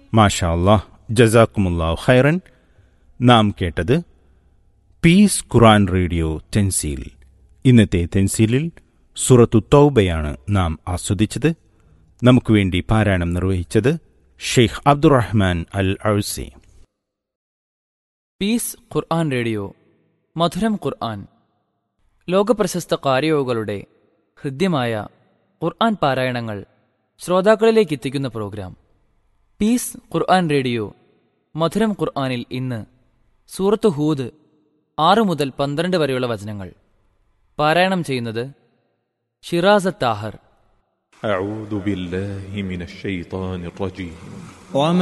മാഷാ അല്ലാഹ് ജസാക്കുമുല്ലാ ഖൈറൻ നാം കേട്ടത് പീസ് ഖുറാൻ റേഡിയോ തെൻസീൽ ഇന്നത്തെ തെൻസീലിൽ സുറത്തു തൗബയാണ് നാം ആസ്വദിച്ചത് നമുക്ക് വേണ്ടി പാരായണം നിർവഹിച്ചത് Sheikh Abdurrahman Al Ausi peace Quran radio മധുരം ഖുർആൻ ലോകപ്രശസ്ത കാര്യയോഗകളുടെ ഹൃദ്യമായ ഖുർആൻ പാരായണങ്ങൾ ശ്രോതാക്കളിലേക്ക് എത്തിക്കുന്ന പ്രോഗ്രാം പീസ് ഖുർആൻ റേഡിയോ മധുരം ഖുർആനിൽ ഇന്ന് സൂറത്ത് ഹൂദ് ആറ് മുതൽ പന്ത്രണ്ട് വരെയുള്ള വചനങ്ങൾ പാരായണം ചെയ്യുന്നത് ഷിറാസ താഹർ أعوذ بالله من الشيطان الرجيم وما